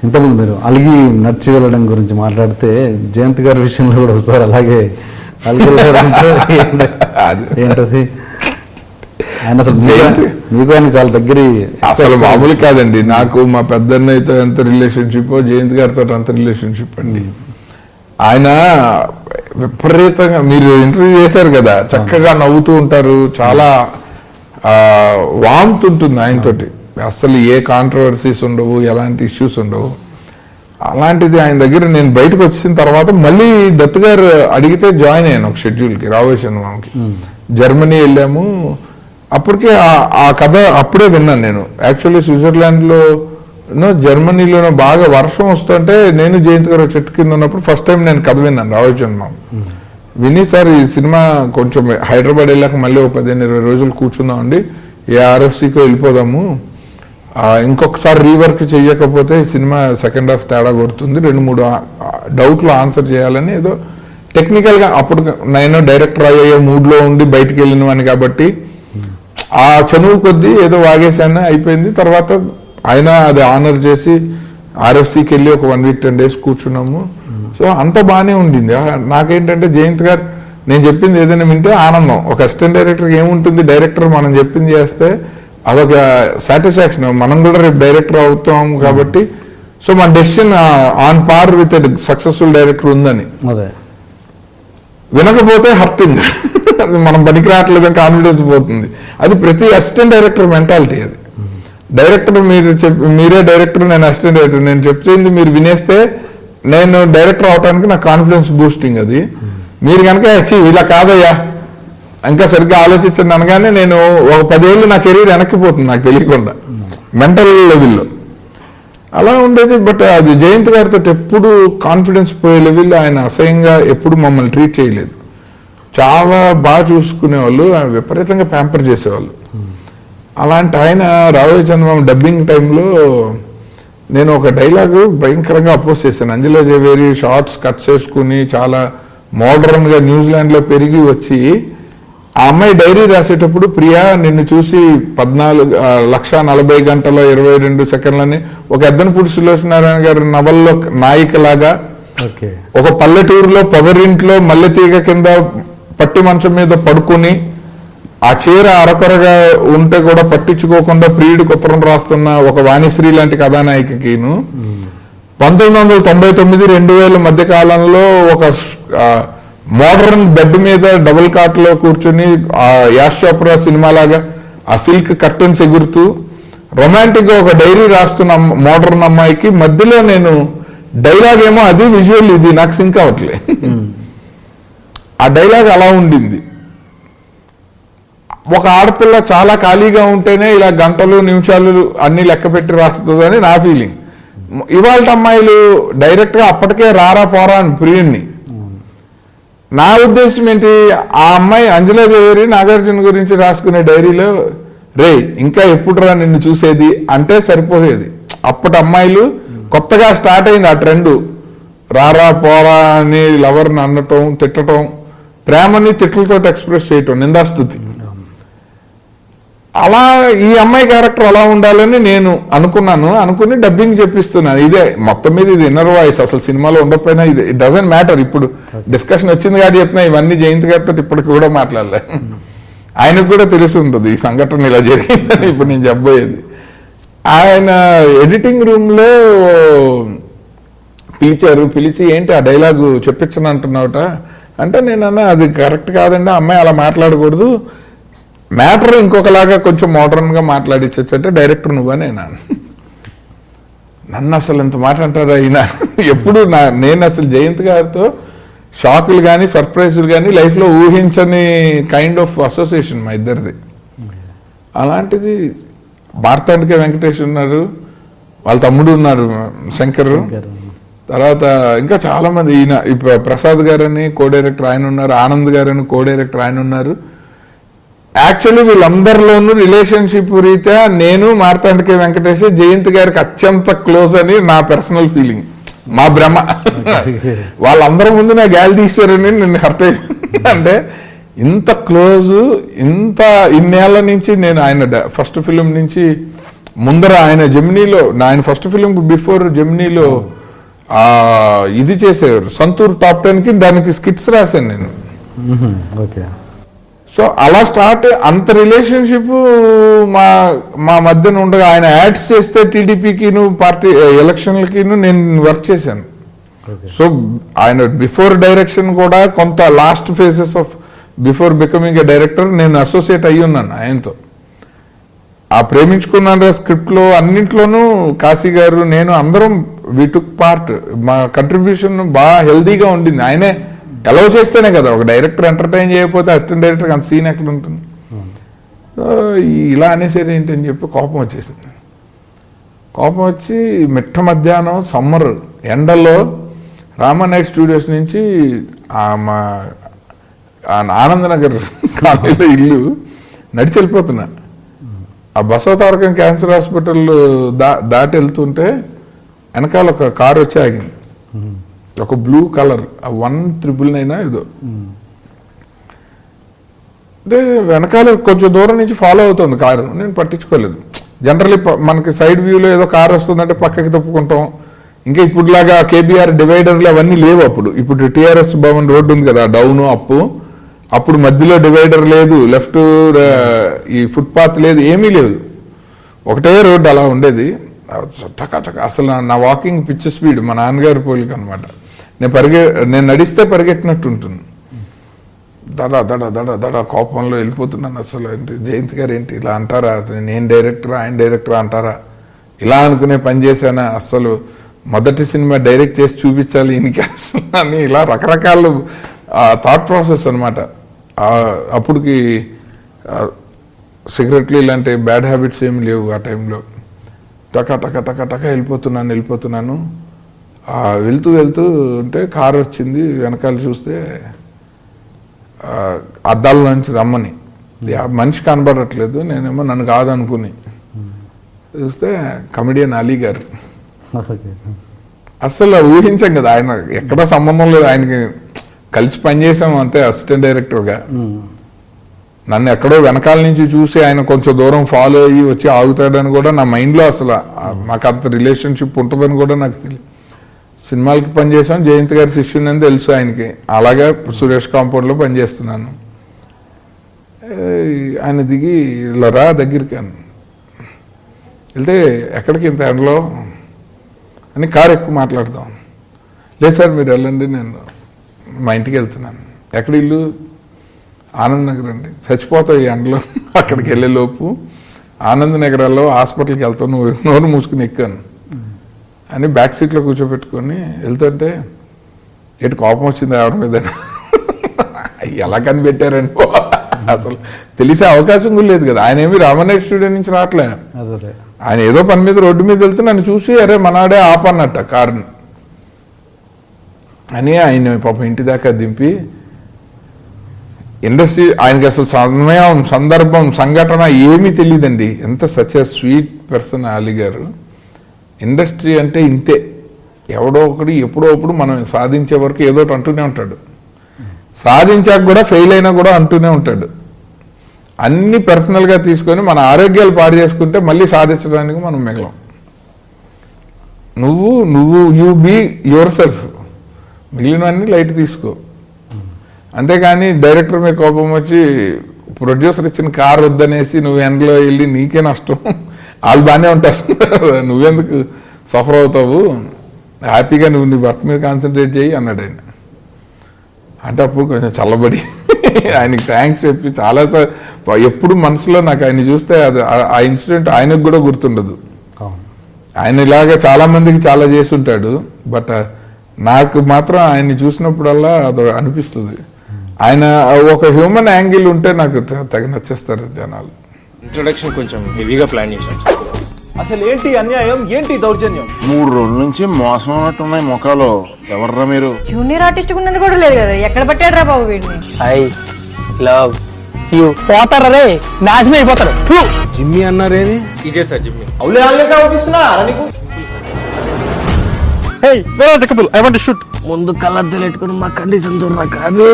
ఇంతకుముందు మీరు అలిగి నడిచి వెళ్ళడం గురించి మాట్లాడితే జయంత్ గారి విషయంలో కూడా వస్తారు అలాగే అలిగి వెళ్ళడంతో ఏంటి- అది. ఏంటది ఆయన అసలు మీకు- జయంత్? మీకు ఆయన చాలా దగ్గర అసలు మామూలు కాదండి నాకు మా పెద్దన్నయ్యతో ఎంత రిలేషన్షిప్ జయంత్ గారితో అంత రిలేషన్షిప్ అండి ఆయన విపరీతంగా మీరు ఇంటర్వ్యూ చేశారు కదా చక్కగా నవ్వుతూ ఉంటారు చాలా వామ్త్ ఉంటుంది ఆయనతోటి అసలు ఏ కాంట్రవర్సీస్ ఉండవు ఎలాంటి ఇష్యూస్ ఉండవు అలాంటిది ఆయన దగ్గర నేను బయటకు వచ్చిన తర్వాత మళ్ళీ దత్తు గారు అడిగితే జాయిన్ అయ్యాను ఒక షెడ్యూల్కి రాబోయే సినిమాకి జర్మనీ వెళ్ళాము అప్పటికే ఆ- ఆ కథ అప్పుడే విన్నాను నేను యాక్చువల్లీ స్విట్జర్లాండ్లో నో జర్మనీలోనో బాగా వర్షం వస్తుంటే నేను జయంత్ గారు చెట్టు కింద ఉన్నప్పుడు ఫస్ట్ టైం నేను కథ విన్నాను రాబోయే సినిమా విని సార్ ఈ సినిమా కొంచెం హైదరాబాద్ వెళ్ళాక మళ్ళీ ఒక పదిహేను ఇరవై రోజులు కూర్చుందామండి ఏ ఆర్ఎఫ్సికో వెళ్ళిపోదాము ఆ, ఇంకొకసారి రీవర్క్ చేయకపోతే ఈ సినిమా సెకండ్ హాఫ్ తేడా కొడుతుంది రెండు మూడు డౌట్లు ఆన్సర్ చేయాలని ఏదో టెక్నికల్ గా అప్పుడు నేను డైరెక్టర్ అయ్యే మూడ్ లో ఉండి బయటికి వెళ్ళిన వాడిని కాబట్టి ఆ చనువు కొద్దీ ఏదో వాగేశాను అయిపోయింది తర్వాత ఆయన అది ఆనర్ చేసి ఆర్ఎఫ్సికి వెళ్ళి ఒక వన్ వీక్ టెన్ డేస్ కూర్చున్నాము సో అంత బాగానే ఉండింది ఆ, నాకేంటంటే జయంత్ గారు నేను చెప్పింది ఏదైనా వింటే ఆనందం ఒక అసిస్టెంట్ డైరెక్టర్ ఏముంటుంది డైరెక్టర్ మనం చెప్పింది చేస్తే అదొక సాటిస్ఫాక్షన్ మనం కూడా రేపు డైరెక్టర్ అవుతాం కాబట్టి సో మన decision on par with successful director ఉందని అదే వినకపోతే హర్టింగ్ మనం పనికి రావట్లేదని కాన్ఫిడెన్స్ పోతుంది అది ప్రతి అసిస్టెంట్ డైరెక్టర్ మెంటాలిటీ అది డైరెక్టర్ మీరు చెప్ మీరే డైరెక్టర్ నేను అసిస్టెంట్ డైరెక్టర్ నేను చెప్తుంది మీరు వినేస్తే నేను డైరెక్టర్ అవడానికి నాకు కాన్ఫిడెన్స్ బూస్టింగ్ అది మీరు కనుక "ఛీ, ఇలా కాదయ్యా ఇంకా సరిగ్గా ఆలోచించండి అనగానే నేను ఒక పదేళ్ళు నా కెరీర్ వెనక్కిపోతుంది నాకు తెలియకుండా మెంటల్ లెవెల్లో అలా ఉండేది బట్ అది జయంత్ గారితో ఎప్పుడు కాన్ఫిడెన్స్ పోయే లెవెల్ ఆయన అసహ్యంగా ఎప్పుడు మమ్మల్ని ట్రీట్ చేయలేదు చాలా బాగా చూసుకునేవాళ్ళు ఆయన విపరీతంగా ప్యాంపర్ చేసేవాళ్ళు అలాంటి ఆయన రాబోయే చంద్రబాబు డబ్బింగ్ టైంలో నేను ఒక డైలాగ్ భయంకరంగా అపోజ్ చేశాను అంజలా జవేరి షార్ట్స్ కట్ చేసుకుని చాలా మోడర్న్ గా న్యూజిలాండ్ లో పెరిగి వచ్చి ఆ అమ్మాయి డైరీ రాసేటప్పుడు ప్రియా నిన్ను చూసి పద్నాలుగు ఆ, లక్ష నలభై గంటల ఇరవై రెండు సెకండ్లని ఒక ఎద్దనపూడి సులోచనారాయణ గారి నవల్లో నాయికలాగా ఓకే ఒక పల్లెటూరులో పొగరింట్లో మల్లె తీగ కింద పట్టి మంచం మీద పడుకుని ఆ చీర అరకొరగా ఉంటే కూడా పట్టించుకోకుండా ప్రియుడికి ఉత్తరం రాస్తున్న ఒక వాణిశ్రీ లాంటి కథానాయికకిను పంతొమ్మిది వందల తొంభై తొమ్మిది రెండు వేల మధ్య కాలంలో ఒక మోడర్న్ బెడ్ మీద డబుల్ కాట్ లో కూర్చుని ఆ యాష్ చోప్రా సినిమా లాగా ఆ సిల్క్ కర్టన్స్ ఎగురుతూ రొమాంటిక్ గా ఒక డైరీ రాస్తున్న మోడర్న్ అమ్మాయికి మధ్యలో నేను డైలాగ్ ఏమో అది విజువల్ ఇది నాకు సింక్ అవ్వట్లే ఆ డైలాగ్ అలా ఉండింది ఒక ఆడపిల్ల చాలా ఖాళీగా ఉంటేనే ఇలా గంటలు నిమిషాలు అన్ని లెక్క పెట్టి రాస్తుందని నా ఫీలింగ్ ఇవాళ అమ్మాయిలు డైరెక్ట్ గా అప్పటికే రారా పోరా అని ప్రియుణ్ణి నా ఉద్దేశం ఏంటి ఆ అమ్మాయి అంజలా దేవేరి నాగార్జున గురించి రాసుకునే డైరీలో రే ఇంకా ఎప్పుడురా నిన్ను చూసేది అంటే సరిపోయేది అప్పటి అమ్మాయిలు కొత్తగా స్టార్ట్ అయింది ఆ ట్రెండ్ రారా పోరా అని లవర్ని అనటం తిట్టడం ప్రేమని తిట్లతో ఎక్స్ప్రెస్ చేయటం నిందాస్తుతి అలా ఈ అమ్మాయి క్యారెక్టర్ అలా ఉండాలని నేను అనుకున్నాను అనుకుని డబ్బింగ్ చెప్పిస్తున్నాను ఇదే మొత్తం మీద ఇది ఇన్నర్ వాయిస్ అసలు సినిమాలో ఉండకపోయినా ఇది ఇట్ డజంట్ మ్యాటర్ ఇప్పుడు డిస్కషన్ వచ్చింది కాబట్టి చెప్తున్నా ఇవన్నీ జయంత్ గారితో ఇప్పటికి కూడా మాట్లాడలే ఆయనకు కూడా తెలిసి ఉంటుంది ఈ సంఘటన ఇలా జరిగిందని ఇప్పుడు నేను చెప్పబోయేది ఆయన ఎడిటింగ్ రూమ్ లో పిలిచారు పిలిచి ఏంటి ఆ డైలాగు చెప్పించను అంటున్నావుట అంటే నేను అన్నా అది కరెక్ట్ కాదండి ఆ అమ్మాయి అలా మాట్లాడకూడదు మ్యాటర్ ఇంకొకలాగా కొంచెం మోడర్న్ గా మాట్లాడించచ్చు అంటే డైరెక్టర్ నువ్వా నేనా నన్ను అసలు ఇంత మాట అంటారా ఈయన ఎప్పుడు నా నేను అసలు జయంత్ గారితో షాకులు కానీ సర్ప్రైజులు కానీ లైఫ్లో ఊహించని కైండ్ ఆఫ్ అసోసియేషన్ మా ఇద్దరిది అలాంటిది భారతానికే వెంకటేష్ ఉన్నారు వాళ్ళ తమ్ముడు ఉన్నారు శంకర్ శంకర్. తర్వాత ఇంకా చాలా మంది ఈయన ఇప్పుడు ప్రసాద్ గారని కో డైరెక్టర్ ఆయన ఉన్నారు ఆనంద్ గారని కో డైరెక్టర్ ఆయన ఉన్నారు యాక్చువల్లీ వీళ్ళందరిలోనూ రిలేషన్షిప్ రీత్యా నేను మార్తాండకే వెంకటేష్ జయంత్ గారికి అత్యంత క్లోజ్ అని నా పర్సనల్ ఫీలింగ్ మా భ్రమ వాళ్ళందరి ముందు నా గాలి తీశారని నేను హర్ట్ అంటే ఇంత క్లోజ్ ఇంత ఇన్నేళ్ల నుంచి నేను ఆయన ఫస్ట్ ఫిలిం నుంచి ముందర ఆయన జెమినీలో నా- ఆయన ఫస్ట్ ఫిలిం బిఫోర్ జెమినీలో ఆ ఇది చేసేవారు సంతూర్ టాప్ టెన్ కి దానికి స్కిట్స్ రాశాను నేను ఓకే సో అలా స్టార్ట్ అంత రిలేషన్షిప్ మా మా మధ్యన ఉండగా ఆయన యాడ్స్ చేస్తే టీడీపీకిను పార్టీ ఎలక్షన్లకిను నేను వర్క్ చేశాను ఓకే సో ఆయన బిఫోర్ డైరెక్షన్ కూడా కొంత last phases of before becoming a director నేను అసోసియేట్ అయ్యి ఉన్నాను ఆయనతో ఆ ప్రేమించుకున్న స్క్రిప్ట్ లో అన్నింట్లోనూ కాశీ గారు నేను అందరం వి టుక్ పార్ట్ మా కంట్రిబ్యూషన్ బాగా హెల్దీగా ఉండింది ఆయనే ఎలా చేస్తేనే కదా ఒక డైరెక్టర్ ఎంటర్టైన్ చేయకపోతే అసిస్టెంట్ డైరెక్టర్ అంత సీన్ ఎక్కడ ఉంటుంది సో ఇలా అనేసరి ఏంటి అని చెప్పి కోపం వచ్చేసింది కోపం వచ్చి మిట్ట మధ్యాహ్నం సమ్మర్ ఎండల్లో రామానాయక్ స్టూడియోస్ నుంచి ఆ మా ఆ ఆనందనగర్ కాలనీలో ఇల్లు నడిచి వెళ్ళిపోతున్నా ఆ బసవతారకం క్యాన్సర్ హాస్పిటల్ దా దాటి వెళ్తుంటే వెనకాల ఒక కారు వచ్చి ఆగింది ఒక బ్లూ కలర్ వన్ త్రిబుల్ నైనా ఏదో అంటే వెనకాల కొంచెం దూరం నుంచి ఫాలో అవుతుంది కారు నేను పట్టించుకోలేదు జనరల్లీ మనకి సైడ్ వ్యూలో ఏదో కారు వస్తుందంటే పక్కకి తప్పుకుంటాం ఇంకా ఇప్పుడులాగా కేబీఆర్ డివైడర్లు అవన్నీ లేవు అప్పుడు ఇప్పుడు టిఆర్ఎస్ భవన్ రోడ్డు ఉంది కదా డౌన్ అప్పు అప్పుడు మధ్యలో డివైడర్ లేదు లెఫ్ట్ ఈ ఫుట్పాత్ లేదు ఏమీ లేదు ఒకటే రోడ్డు అలా ఉండేది టకా టకా అసలు నా- నా వాకింగ్ పిచ్ స్పీడ్ మా నాన్నగారి పోలిక అనమాట నేను పరిగె నేను నడిస్తే పరిగెట్టినట్టు ఉంటుంది దడ దడ దడ దడ కోపంలో వెళ్ళిపోతున్నాను అసలు ఏంటి జయంత్ గారు ఏంటి ఇలా అంటారా నేను డైరెక్టర్ ఆయన డైరెక్టర్ అంటారా ఇలా అనుకునే పని చేశానా అసలు మొదటి సినిమా డైరెక్ట్ చేసి చూపించాలి ఈయనకి అసలు అని ఇలా రకరకాల థాట్ ప్రాసెస్ అనమాట అప్పటికి సిగరెట్లు ఇలాంటి బ్యాడ్ హ్యాబిట్స్ ఏమి లేవు ఆ టైంలో టక టక టక టక వెళ్ళిపోతున్నాను వెళ్ళిపోతున్నాను ఆ, వెళ్తూ వెళ్తూ ఉంటే కారు వచ్చింది వెనకాల చూస్తే ఆ, అద్దాల నుంచి రమ్మని ఆ మనిషి కనబడట్లేదు నేనేమో నన్ను కాదనుకుని చూస్తే కమెడియన్ అలీ గారు ఓకే అసలు ఊహించాం కదా ఆయన ఎక్కడ సంబంధం లేదు ఆయనకి కలిసి పనిచేసాం అంతే అసిస్టెంట్ డైరెక్టర్గా నన్ను ఎక్కడో వెనకాల నుంచి చూసి ఆయన కొంచెం దూరం ఫాలో అయ్యి వచ్చి ఆగుతాడని కూడా నా మైండ్లో అసలు ఆ, మాకు అంత రిలేషన్షిప్ ఉంటుందని కూడా నాకు తెలియదు సినిమాలకి పనిచేసాం జయంత్ గారి శిష్యుని అని తెలుసు ఆయనకి అలాగే సురేష్ కాంపౌండ్లో పనిచేస్తున్నాను ఏ, ఆయన దిగి ఇలా రా దగ్గరికి అని వెళ్తే ఎక్కడికి ఇంత ఎండలో అని కారు ఎక్కువ మాట్లాడదాం లేదు సార్ మీరు వెళ్ళండి నేను మా ఇంటికి వెళ్తున్నాను ఎక్కడ ఇల్లు ఆనంద్ నగర్ అండి చచ్చిపోతావు ఈ ఎండలో అక్కడికి వెళ్ళే లోపు ఆనంద్ నగరాల్లో హాస్పిటల్కి వెళ్తాను నువ్వు నోరు మూసుకుని ఎక్కాను అని బ్యాక్ సీట్లో కూర్చోబెట్టుకొని వెళ్తుంటే ఎటు కోపం వచ్చింది ఆవిడ మీద ఎలా కనిపెట్టారండి అసలు తెలిసే అవకాశం కూడా లేదు కదా ఆయన ఏమి రామనాయుడు స్టూడియో నుంచి రావట్లే అదే అదే ఆయన ఏదో పని మీద రోడ్డు మీద వెళ్తే నన్ను చూసి అరే మనాడే ఆపన్నట్ట కారుని అని ఆయన పాపం ఇంటి దాకా దింపి ఇండస్ట్రీ ఆయనకి అసలు సమయం సందర్భం సంఘటన ఏమీ తెలియదండి ఎంత సచ్ స్వీట్ పర్సన్ అలీ గారు ఇండస్ట్రీ అంటే ఇంతే ఎవడో ఒకటి ఎప్పుడో ఒకడు మనం సాధించే వరకు ఏదో ఒకటి అంటూనే ఉంటాడు సాధించాక కూడా ఫెయిల్ అయినా కూడా అంటూనే ఉంటాడు అన్ని పర్సనల్ గా తీసుకొని మన ఆరోగ్యాలు పాడు చేసుకుంటే మళ్ళీ సాధించడానికి మనం మిగలం నువ్వు నువ్వు యూ బీ యువర్ సెల్ఫ్ మిగిలినవన్నీ లైట్ తీసుకో అంతేగాని డైరెక్టర్ మీద కోపం వచ్చి ప్రొడ్యూసర్ ఇచ్చిన కార్ వద్దనేసి నువ్వు ఎండలో వెళ్ళి నీకే నష్టం వాళ్ళు బాగానే ఉంటారు నువ్వెందుకు సఫర్ అవుతావు హ్యాపీగా నువ్వు నీ వర్క్ మీద కాన్సన్ట్రేట్ చేయి అన్నాడు ఆయన అంటే అప్పుడు కొంచెం చల్లబడి ఆయనకి థ్యాంక్స్ చెప్పి చాలా సార్ ఎప్పుడు మనసులో నాకు ఆయన చూస్తే అది ఆ- ఆ ఇన్సిడెంట్ ఆయనకు కూడా గుర్తుండదు అవును ఆయన ఇలాగా చాలా మందికి చాలా చేసి ఉంటాడు బట్ నాకు మాత్రం ఆయన్ని చూసినప్పుడల్లా అది అనిపిస్తుంది ఆయన ఒక హ్యూమన్ యాంగిల్ ఉంటే నాకు త- తెగ నచ్చేస్తారు జనాలు ఇంట్రొడక్షన్ కొంచెం హెవీగా ప్లాన్ చేశాం సార్ అసలు ఏంటి అన్యాయం ఏంటి దౌర్జన్యం మూడు రోజుల నుంచి మోసం ఉన్నట్టున్నాయి ముఖాలు ఎవర్రా మీరు జూనియర్ ఆర్టిస్ట్ ఉన్నది కూడా లేదు కదా ఎక్కడ పట్టాడు రా బాబు వీడిని ఐ లవ్ యూ పోతారా రే నాశనం అయిపోతారు జిమ్మి అన్నారేమి ఇదే సార్ జిమ్మి అవులే ఆన్లైన్ అవుపిస్తున్నా నీకు ఐ వాంట్ షూట్ ముందు కలర్ తెలియట్టుకుని మా కండిషన్ చూడరా కానీ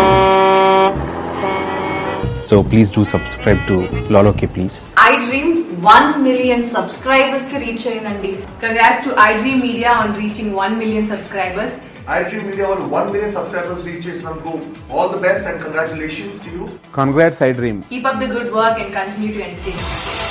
so please do subscribe to లాలోకి please I dream one million subscribers కి రీచ్ అయిందండి Congrats to iDream Media on reaching 1 million subscribers. iDream Media on 1 million subscribers reach చేసినందుకు all the best and congratulations to you. Congrats I dream Keep up the good work and continue to entertain. us.